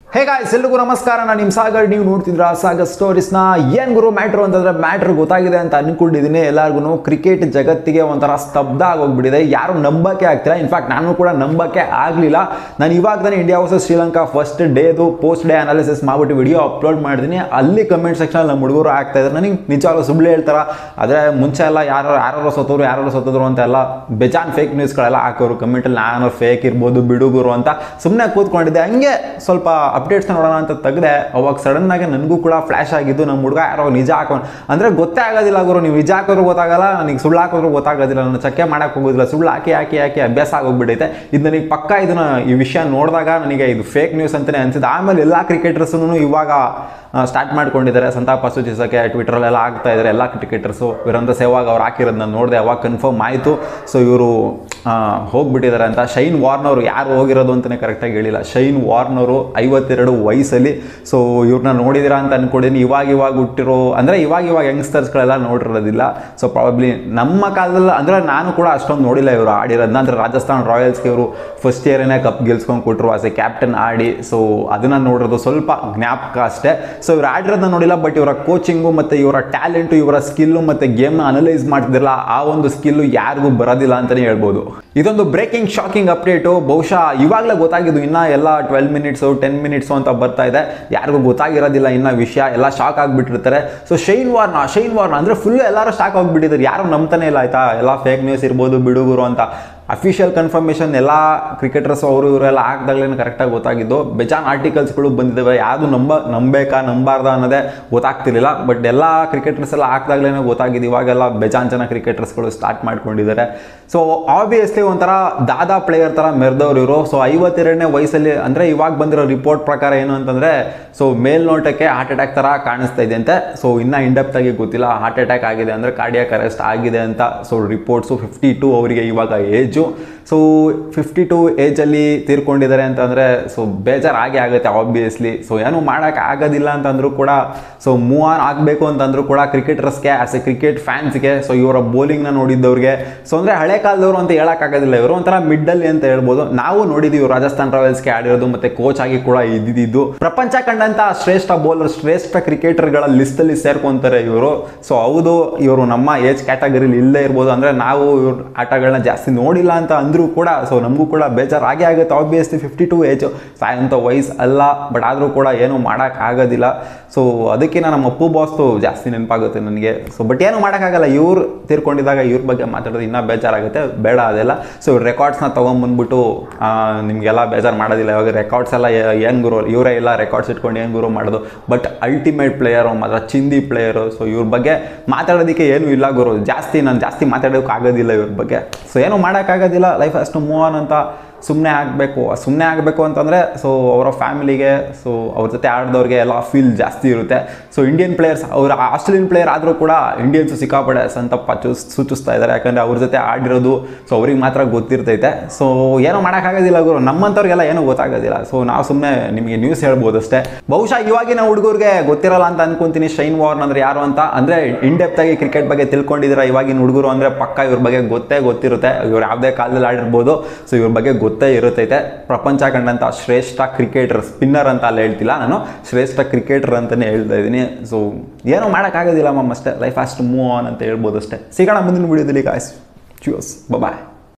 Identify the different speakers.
Speaker 1: hey guys ಎಲ್ರಿಗೂ ನಮಸ್ಕಾರ ನಾನು ನಿಮ್ಮ ಸಾಗರ್ ನೀವು ನೋಡ್ತಿದ್ರ ಸಾಗರ್ ಸ್ಟೋರೀಸ್ನ ಏನು ಗುರು ಮ್ಯಾಟ್ರು ಅಂತಂದ್ರೆ ಮ್ಯಾಟ್ರ್ ಗೊತ್ತಾಗಿದೆ ಅಂತ ಅನ್ಕೊಂಡಿದ್ದೀನಿ ಎಲ್ಲರಿಗೂ ಕ್ರಿಕೆಟ್ ಜಗತ್ತಿಗೆ ಒಂಥರ ಸ್ತಬ್ಧ ಆಗೋಗ್ಬಿಟ್ಟಿದೆ ಯಾರು ನಂಬಕ್ಕೆ ಆಗ್ತಿಲ್ಲ ಇನ್ಫ್ಯಾಕ್ಟ್ ನಾನು ಕೂಡ ನಂಬಕ್ಕೆ ಆಗಲಿಲ್ಲ ನಾನು ಇವಾಗ ತಾನೇ ಇಂಡಿಯಾ ವರ್ಸಸ್ ಶ್ರೀಲಂಕಾ ಫಸ್ಟ್ ಡೇದು ಪೋಸ್ಟ್ ಡೇ ಅನಾಲಿಸಿಸ್ ಮಾಡ್ಬಿಟ್ಟು ವಿಡಿಯೋ ಅಪ್ಲೋಡ್ ಮಾಡಿದ್ದೀನಿ ಅಲ್ಲಿ ಕಮೆಂಟ್ ಸೆಕ್ಷನ್ ನಮ್ಮ ಹುಡುಗರು ಆಗ್ತಾ ಇದ್ದಾರೆ ನನಗೆ ನಿಜವಾಗ್ಲೂ ಸುಳ್ಳು ಹೇಳ್ತಾರ ಆದರೆ ಮುಂಚೆ ಎಲ್ಲ ಯಾರು ಯಾರು ಸೋತರು ಯಾರು ಸೋತದ್ರು ಅಂತ ಎಲ್ಲ ಬೇಜಾನ್ ಫೇಕ್ ನ್ಯೂಸ್ಗಳೆಲ್ಲ ಹಾಕೋರು ಕಮೆಂಟಲ್ಲಿ ನಾನು ಫೇಕ್ ಇರ್ಬೋದು ಬಿಡುಗರು ಅಂತ ಸುಮ್ಮನೆ ಕೂತ್ಕೊಂಡಿದ್ದೆ ಹಂಗೆ ಸ್ವಲ್ಪ ಅಪ್ಡೇಟ್ಸ್ನ ನೋಡೋಣ ಅಂತ ತೆಗ್ದೆ ಅವಾಗ ಸಡನ್ ಆಗಿ ನನಗೂ ಕೂಡ ಫ್ಲಾಶ್ ಆಗಿದ್ದು ನಮ್ಮ ಹುಡುಗ ಯಾರೋ ನಿಜ ಹಾಕೊಂಡು ಅಂದರೆ ಗೊತ್ತೇ ಆಗೋದಿಲ್ಲ ಗುರು ನೀವು ನಿಜ ಹಾಕಿದ್ರು ಗೊತ್ತಾಗಲ್ಲ ನನಗೆ ಸುಳ್ಳು ಹಾಕಿದ್ರು ಗೊತ್ತಾಗೋದಿಲ್ಲ ನಾನು ಚಕ್ಕೆ ಮಾಡಕ್ಕೆ ಹೋಗೋದಿಲ್ಲ ಸುಳ್ಳು ಹಾಕಿ ಹಾಕಿ ಹಾಕಿ ಅಭ್ಯಾಸ ಆಗೋಗ್ಬಿಟ್ಟೈತೆ ಇದು ನನಗೆ ಪಕ್ಕ ಇದನ್ನ ಈ ವಿಷಯ ನೋಡಿದಾಗ ನನಗೆ ಇದು ಫೇಕ್ ನ್ಯೂಸ್ ಅಂತಲೇ ಅನ್ಸಿದ್ದು ಆಮೇಲೆ ಎಲ್ಲ ಕ್ರಿಕೆಟರ್ಸೂ ಇವಾಗ ಸ್ಟಾರ್ಟ್ ಮಾಡ್ಕೊಂಡಿದ್ದಾರೆ ಸಂತಾಪ ಸೂಚಿಸೋಕ್ಕೆ ಟ್ವಿಟರಲ್ಲೆಲ್ಲ ಆಗ್ತಾ ಇದ್ದಾರೆ ಎಲ್ಲ ಕ್ರಿಕೆಟರ್ಸು ವೀರೇಂದ್ರ ಸೆಹ್ವಾಗ್ ಅವ್ರು ಹಾಕಿರೋದು ನಾನು ನೋಡಿದೆ ಅವಾಗ ಕನ್ಫರ್ಮ್ ಆಯಿತು ಸೊ ಇವರು ಹೋಗ್ಬಿಟ್ಟಿದ್ದಾರೆ ಅಂತ ಶೈನ್ ವಾರ್ನವರು ಯಾರು ಹೋಗಿರೋದು ಅಂತಲೇ ಕರೆಕ್ಟಾಗಿ ಹೇಳಿಲ್ಲ ಶೈನ್ ವಾರ್ನವರು ಐವತ್ತೆರಡು ವಯಸ್ಸಲ್ಲಿ ಸೊ ಇವ್ರನ್ನ ನೋಡಿದ್ದೀರಾ ಅಂತ ಅನ್ಕೊಂಡಿದ್ದೀನಿ ಇವಾಗ ಇವಾಗ ಹುಟ್ಟಿರೋ ಅಂದರೆ ಇವಾಗ ಇವಾಗ ಯಂಗ್ಸ್ಟರ್ಸ್ಗಳೆಲ್ಲ ನೋಡಿರೋದಿಲ್ಲ ಸೊ ಪ್ರಾಬಬ್ಲಿ ನಮ್ಮ ಕಾಲದಲ್ಲಿ ಅಂದರೆ ನಾನು ಕೂಡ ಅಷ್ಟೊಂದು ನೋಡಿಲ್ಲ ಇವರು ಆಡಿರೋದನ್ನ ಅಂದರೆ ರಾಜಸ್ಥಾನ್ ರಾಯಲ್ಸ್ಗೆ ಇವರು ಫಸ್ಟ್ ಇಯರೇನೆ ಕಪ್ ಗೆಲ್ಸ್ಕೊಂಡು ಕೊಟ್ಟರು ಆಸ್ ಎ ಕ್ಯಾಪ್ಟನ್ ಆಡಿ ಸೊ ಅದನ್ನು ನೋಡಿರೋದು ಸ್ವಲ್ಪ ಜ್ಞಾಪಕ ಅಷ್ಟೇ ಸೊ ಇವ್ರು ಆಡಿರೋದನ್ನ ನೋಡಿಲ್ಲ ಬಟ್ ಇವರ ಕೋಚಿಂಗು ಮತ್ತು ಇವರ ಟ್ಯಾಲೆಂಟು ಇವರ ಸ್ಕಿಲ್ಲು ಮತ್ತು ಗೇಮ್ನ ಅನಲೈಸ್ ಮಾಡ್ತಿರಲ್ಲ ಆ ಒಂದು ಸ್ಕಿಲ್ಲು ಯಾರಿಗೂ ಬರೋದಿಲ್ಲ ಅಂತಲೇ ಹೇಳ್ಬೋದು ಇದೊಂದು ಬ್ರೇಕಿಂಗ್ ಶಾಕಿಂಗ್ ಅಪ್ಡೇಟು ಬಹುಶಃ ಇವಾಗಲೇ ಗೊತ್ತಾಗಿದ್ದು ಇನ್ನ ಎಲ್ಲ ಟ್ವೆಲ್ ಮಿನಿಟ್ಸು ಟೆನ್ ಮಿನಿಟ್ಸು ಅಂತ ಬರ್ತಾ ಇದೆ ಯಾರಿಗೂ ಗೊತ್ತಾಗಿರೋದಿಲ್ಲ ಇನ್ನ ವಿಷಯ ಎಲ್ಲ ಶಾಕ್ ಆಗಿಬಿಟ್ಟಿರ್ತಾರೆ so Shane Warne Shane Warne ಅಂದರೆ ಫುಲ್ ಎಲ್ಲರೂ ಶಾಕ್ ಆಗಿಬಿಟ್ಟಿದ್ದಾರೆ ಯಾರು ನಂಬ್ತಾನೆ ಇಲ್ಲ ಆಯ್ತಾ ಎಲ್ಲ ಫೇಕ್ ನ್ಯೂಸ್ ಇರ್ಬೋದು ಬಿಡುಗರು ಅಂತ ಅಫಿಷಿಯಲ್ ಕನ್ಫರ್ಮೇಷನ್ ಎಲ್ಲ ಕ್ರಿಕೆಟರ್ಸ್ ಅವರು ಇವರೆಲ್ಲ ಹಾಕ್ದಾಗಲೇ ಕರೆಕ್ಟಾಗಿ ಗೊತ್ತಾಗಿದ್ದು ಬೇಜಾನ್ ಆರ್ಟಿಕಲ್ಸ್ಗಳು ಬಂದಿದ್ದಾವೆ ಯಾವುದು ನಂಬ ನಂಬೇಕಾ ನಂಬಾರ್ದ ಅನ್ನೋದೇ ಗೊತ್ತಾಗ್ತಿರ್ಲಿಲ್ಲ ಬಟ್ ಎಲ್ಲ ಕ್ರಿಕೆಟರ್ಸ್ ಎಲ್ಲ ಹಾಕ್ದಾಗಲೇ ಗೊತ್ತಾಗಿದೆ ಇವಾಗೆಲ್ಲ ಬೇಜಾನ್ ಜನ ಕ್ರಿಕೆಟರ್ಸ್ಗಳು ಸ್ಟಾರ್ಟ್ ಮಾಡ್ಕೊಂಡಿದ್ದಾರೆ ಸೊ ಆಬ್ವಿಯಸ್ಲಿ ಒಂಥರ ದಾದಾ ಪ್ಲೇಯರ್ ಥರ ಮೆರೆದವ್ರು ಇವರು ಸೊ ಐವತ್ತೆರಡನೇ ವಯಸ್ಸಲ್ಲಿ ಅಂದರೆ ಇವಾಗ ಬಂದಿರೋ ರಿಪೋರ್ಟ್ ಪ್ರಕಾರ ಏನು ಅಂತಂದರೆ ಸೊ ಮೇಲ್ನೋಟಕ್ಕೆ ಹಾರ್ಟ್ ಅಟ್ಯಾಕ್ ಥರ ಕಾಣಿಸ್ತಾ ಇದೆ ಅಂತೆ ಸೊ ಇನ್ನೂ ಇಂಡೆಪ್ತ್ ಆಗಿ ಗೊತ್ತಿಲ್ಲ ಹಾರ್ಟ್ ಅಟ್ಯಾಕ್ ಆಗಿದೆ ಅಂದರೆ ಕಾರ್ಡಿಯಾಕ್ ಅರೆಸ್ಟ್ ಆಗಿದೆ ಅಂತ ಸೊ ರಿಪೋರ್ಟ್ಸು ಫಿಫ್ಟಿ ಟು ಅವರಿಗೆ ಇವಾಗ ಏಜು ಸೊ ಫಿಫ್ಟಿ ಟು ಏಜಲ್ಲಿ ತೀರ್ಕೊಂಡಿದ್ದಾರೆ ಅಂತಂದರೆ ಸೊ ಬೇಜಾರು ಆಗೇ ಆಗುತ್ತೆ ಆಬ್ವಿಯಸ್ಲಿ ಸೊ ಏನು ಮಾಡೋಕ್ಕೆ ಆಗೋದಿಲ್ಲ ಅಂತಂದ್ರೂ ಕೂಡ ಸೊ ಮೂವ್ ಆನ್ ಆಗಬೇಕು ಅಂತಂದ್ರೂ ಕೂಡ ಕ್ರಿಕೆಟರ್ಸ್ಗೆ ಆಸ್ ಎ ಕ್ರಿಕೆಟ್ ಫ್ಯಾನ್ಸ್ಗೆ ಸೊ ಇವರ ಬೌಲಿಂಗ್ನ ನೋಡಿದ್ದವ್ರಿಗೆ ಸೊ ಅಂದರೆ ಹಳೆ ಕಾಲದವರು ಅಂತ ಹೇಳೋಕ್ಕಾಗೋದಿಲ್ಲ ಇವರು ಒಂಥರ ಮಿಡ್ಡಲ್ಲಿ ಅಂತ ಹೇಳ್ಬೋದು ನಾವು ನೋಡಿದ್ದೀವಿ ರಾಜಸ್ಥಾನ್ ರಾಯಲ್ಸ್ಗೆ ಆಡಿರೋದು ಮತ್ತೆ ಕೋಚ್ ಆಗಿ ಕೂಡ ಇದ್ದಿದ್ದು ಪ್ರಪಂಚ ಕಂಡಂತ ಶ್ರೇಷ್ಠ ಬೌಲರ್ ಶ್ರೇಷ್ಠ ಕ್ರಿಕೆಟರ್ಗಳ ಲಿಸ್ಟಲ್ಲಿ ಸೇರ್ಕೊಂತಾರೆ ಇವರು ಸೊ ಹೌದು ಇವರು ನಮ್ಮ ಏಜ್ ಕ್ಯಾಟಗರಿಲಿ ಇಲ್ಲೇ ಇರ್ಬೋದು ಅಂದರೆ ನಾವು ಇವ್ರ ಆಟಗಳನ್ನ ಜಾಸ್ತಿ ನೋಡಿಲ್ಲ ಅಂತ ಅಂದರೂ ಕೂಡ ಸೊ ನಮಗೂ ಕೂಡ ಬೇಜಾರು ಆಗೇ ಆಗುತ್ತೆ ಆಬ್ವಿಯಸ್ಲಿ ಫಿಫ್ಟಿ ಟು ಏಜು ಸಾಯಂತ ವಯಸ್ಸು ಅಲ್ಲ ಬಟ್ ಆದರೂ ಕೂಡ ಏನು ಮಾಡೋಕ್ಕಾಗೋದಿಲ್ಲ ಸೊ ಅದಕ್ಕಿಂತ ನಮ್ಮ ಅಪ್ಪು ಬಾಸ್ತು ಜಾಸ್ತಿ ನೆನಪಾಗುತ್ತೆ ನನಗೆ ಸೊ ಬಟ್ ಏನು ಮಾಡೋಕ್ಕಾಗಲ್ಲ ಇವ್ರು ತೀರ್ಕೊಂಡಿದ್ದಾಗ ಇವ್ರ ಬಗ್ಗೆ ಮಾತಾಡೋದು ಇನ್ನೂ ಬೇಜಾರಾಗುತ್ತೆ ಬೇಡ ಅದೆಲ್ಲ ಸೊ ಇವ್ರ ರೆಕಾರ್ಡ್ಸ್ನ ತೊಗೊಂಬಂದ್ಬಿಟ್ಟು ನಿಮಗೆಲ್ಲ ಬೇಜಾರು ಮಾಡೋದಿಲ್ಲ ಇವಾಗ ರೆಕಾರ್ಡ್ಸ್ ಎಲ್ಲ ಏನು ಗುರು ಇವರೇ ಎಲ್ಲ ರೆಕಾರ್ಡ್ಸ್ ಇಟ್ಕೊಂಡು ಏನು ಗುರು ಮಾಡೋದು ಬಟ್ ಅಲ್ಟಿಮೇಟ್ ಪ್ಲೇಯರು ಮಾತ್ರ ಚಿಂದಿ ಪ್ಲೇಯರು ಸೊ ಇವ್ರ ಬಗ್ಗೆ ಮಾತಾಡೋದಕ್ಕೆ ಏನೂ ಇಲ್ಲ ಗುರು ಜಾಸ್ತಿ ನಾನು ಜಾಸ್ತಿ ಮಾತಾಡೋಕೆ ಆಗೋದಿಲ್ಲ ಇವ್ರ ಬಗ್ಗೆ ಸೊ ಏನು ಮಾಡೋಕ್ಕಾಗೋದಿಲ್ಲ ಲೈಫ್ ಅಷ್ಟು ಮೂವ್ ಆನ್ ಅಂತ ಸುಮ್ಮನೆ ಆಗಬೇಕು ಸುಮ್ಮನೆ ಆಗಬೇಕು ಅಂತಂದರೆ ಸೊ ಅವರ ಫ್ಯಾಮಿಲಿಗೆ ಸೊ ಅವ್ರ ಜೊತೆ ಆಡಿದವ್ರಿಗೆ ಎಲ್ಲ ಫೀಲ್ ಜಾಸ್ತಿ ಇರುತ್ತೆ ಸೊ ಇಂಡಿಯನ್ ಪ್ಲೇಯರ್ಸ್ ಅವ್ರ ಆಸ್ಟ್ರೇಲಿಯನ್ ಪ್ಲೇಯರ್ ಆದರೂ ಕೂಡ ಇಂಡಿಯನ್ಸು ಸಿಕ್ಕಾಪಡೆ ಸಂತಪ್ಪ ಚೂಸ್ ಸೂಚಿಸ್ತಾ ಇದ್ದಾರೆ ಯಾಕಂದರೆ ಅವ್ರ ಜೊತೆ ಆಡಿರೋದು ಸೊ ಅವ್ರಿಗೆ ಮಾತ್ರ ಗೊತ್ತಿರ್ತೈತೆ ಸೊ ಏನೋ ಮಾಡೋಕ್ಕಾಗೋದಿಲ್ಲ ಗುರು ನಮ್ಮಂಥವ್ರಿಗೆಲ್ಲ ಏನೂ ಗೊತ್ತಾಗೋದಿಲ್ಲ ಸೊ ನಾವು ಸುಮ್ಮನೆ ನಿಮಗೆ ನ್ಯೂಸ್ ಹೇಳ್ಬೋದು ಅಷ್ಟೇ ಬಹುಶಃ ಇವಾಗಿನ ಹುಡುಗರಿಗೆ ಗೊತ್ತಿರಲ್ಲ ಅಂತ ಅನ್ಕೊಂತೀನಿ ಶೈನ್ ವಾರ್ನ್ ಅಂದರೆ ಯಾರು ಅಂತ ಅಂದರೆ ಇಂಡೆಪ್ತ್ ಆಗಿ ಕ್ರಿಕೆಟ್ ಬಗ್ಗೆ ತಿಳ್ಕೊಂಡಿದ್ದೀರಾ ಇವಾಗಿನ ಹುಡುಗರು ಅಂದರೆ ಪಕ್ಕ ಇವ್ರ ಬಗ್ಗೆ ಗೊತ್ತೇ ಗೊತ್ತಿರುತ್ತೆ ಇವ್ರು ಯಾವುದೇ ಕಾಲದಲ್ಲಿ ಆಡಿರ್ಬೋದು ಸೊ ಇವ್ರ ಬಗ್ಗೆ ಗೊತ್ತೇ ಇರುತ್ತೈತೆ ಪ್ರಪಂಚ ಕಂಡಂಥ ಶ್ರೇಷ್ಠ ಕ್ರಿಕೆಟರ್ ಸ್ಪಿನ್ನರ್ ಅಂತ ಅಲ್ಲಿ ಹೇಳ್ತಿಲ್ಲ ನಾನು ಶ್ರೇಷ್ಠ ಕ್ರಿಕೆಟರ್ ಅಂತಲೇ ಹೇಳ್ತಾ ಇದ್ದೀನಿ ಸೊ ಏನೂ ಮಾಡೋಕ್ಕಾಗೋದಿಲ್ಲ ಮಮ್ಮ ಅಷ್ಟೇ ಲೈಫ್ ಅಷ್ಟು ಮೂವ್ ಆನ್ ಅಂತ ಹೇಳ್ಬೋದು ಅಷ್ಟೇ ಸಿಗೋಣ ಮುಂದಿನ ವಿಡಿಯೋದಲ್ಲಿ ಗಾಯ್ಸ್ ಚ್ಯೂಸ್ ಬಾಯ್